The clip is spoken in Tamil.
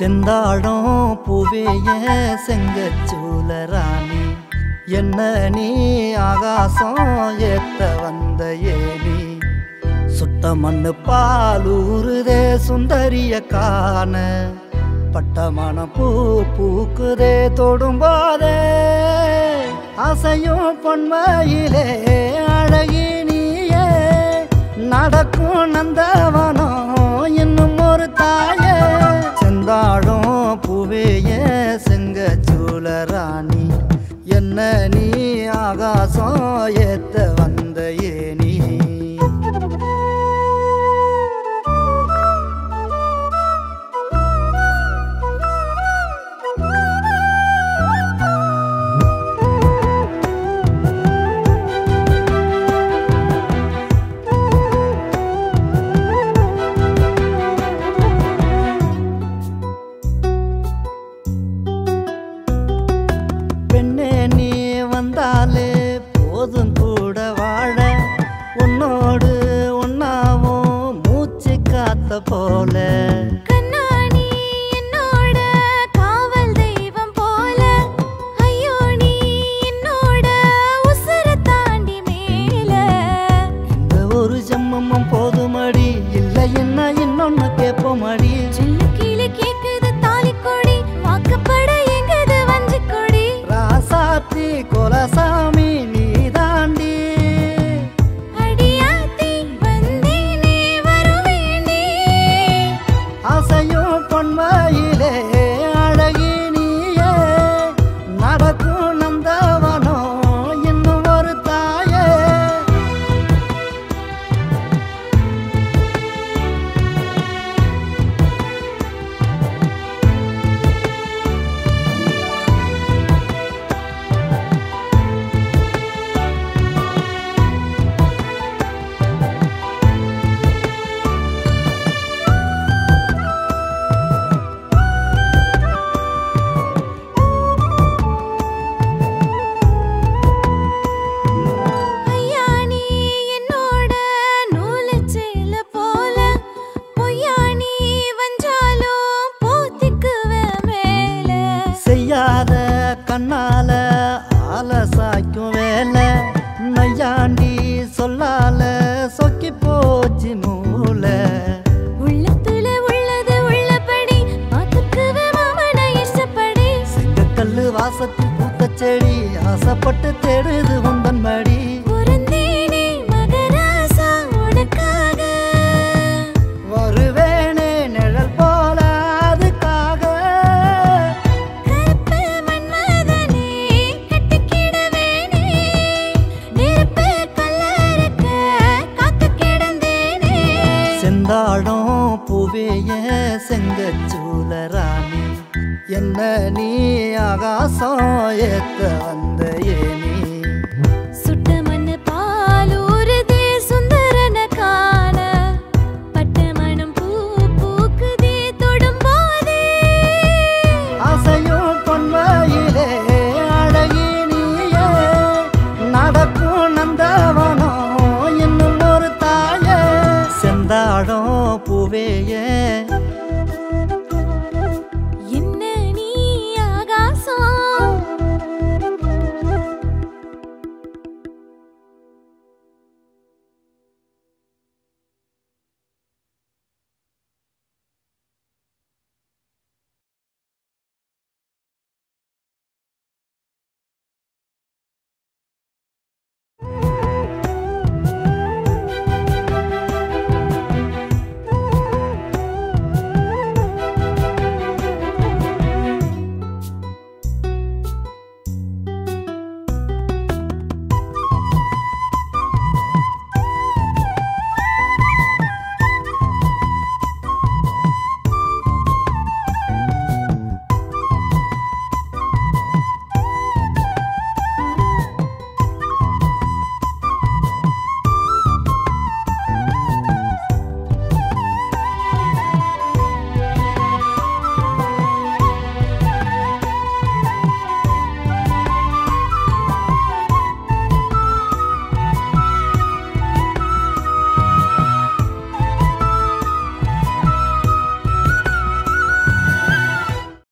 செந்தாடம் பூவேய செங்கச்சூல ராணி என்ன நீ ஆகாசம் ஏத்த வந்த ஏனி சுட்ட மண்ணு பாலூருதே சுந்தரிய காண பட்டமான பூ பூக்குதே தொடும்போதே அசையும் பொன்மையிலே அழகி நீயே நடக்கும் நந்தவனம் இன்னும் ஒரு தாயே செந்தாழம் பூவேய செங்கச்சூல ராணி என்ன நீ ஆகாசம் ஏத்த வந்த ஏனி பெண்ணே நீ வந்தாலே போதும் கூட வாழ உன்னோடு உன்னாவும் மூச்சு காத்த போல கண்ணாணி என்னோட காவல் தெய்வம் போல ஐயோ நீ என்னோட உசுர தாண்டி மேல இந்த ஒரு ஜம்மமும் போதுமடி இல்லை என்ன இன்னொன்னு கேட்போமடி சின்ன கிளி கேக்குது தாலி கொடி வாக்கப்பட எங்கது வஞ்சி கொடி ராசாத்தி கொலசாமி நீ தாண்டி அடியாத்தி வந்தேனே வருவேனே அசையும் பொன்மையிலே அழகி நீயே நடக்கும் நந்தவனம் இன்னும் ஒரு தாயே ஐயா நீ என்னோட நூலுச்சேல போல பொய்யா நீ வஞ்சாலும் போத்திக்குவே மேல செய்யாத கண்ணால ஆலசாய்க்கும் வேலை நையாண்டி சொல்லால சொக்கி போச்சு மூளை உள்ளத்துல உள்ளது உள்ளபடி பாத்துக்குவே மாமன இஷ்டப்படி செங்கக்கல்லு வாசத்தில் பூத்த செடி ஆசைப்பட்டு தேடுது உந்தன் மடி பொருந்தேனே மகராசா உனக்காக வருவேனே நிழல் போல அதுக்காக கருப்பு மன்மதனே கட்டிக்கிடவேனே நெருப்பு கல்லறுக்க காத்து கிடந்தேனே செந்தாடம் பூவேய செங்கச்சூல ராணி என்ன நீ ஆகாசம் ஏத்த